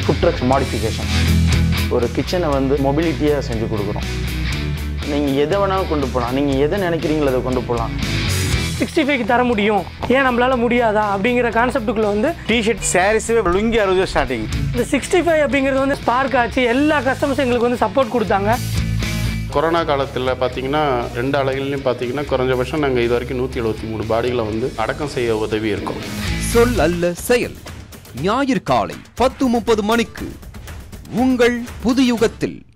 food drugs modification ஒரு கிச்சனை வந்து மொபிலிட்டியாக செஞ்சு கொடுக்குறோம் நீங்கள் எதை வேணாலும் கொண்டு போகலாம் நீங்கள் எதை நினைக்கிறீங்களோ அதை கொண்டு போகலாம் சிக்ஸ்டி ஃபைவ்க்கு தர முடியும் ஏன் நம்மளால முடியாதா அப்படிங்கிற கான்செப்ட்டுக்குள்ள வந்து டிஷர்ட் சாரீஸு லுங்கி அறுபது ஸ்டார்டிங் இந்த சிக்ஸ்டி ஃபைவ் அப்படிங்கிறது வந்து ஸ்பார்க் ஆச்சு எல்லா கஸ்டமர்ஸும் எங்களுக்கு வந்து சப்போர்ட் கொடுத்தாங்க கொரோனா காலத்தில் பார்த்தீங்கன்னா ரெண்டு அலைகள்லையும் பார்த்தீங்கன்னா குறைஞ்சபட்சம் நாங்கள் இது வரைக்கும் நூற்றி எழுபத்தி மூணு பாடிகளை வந்து அடக்கம் செய்ய உதவி இருக்கோம் சொல் அல்ல செயல் ஞாயிறு காலை பத்து முப்பது மணிக்கு உங்கள் புதுயுகத்தில்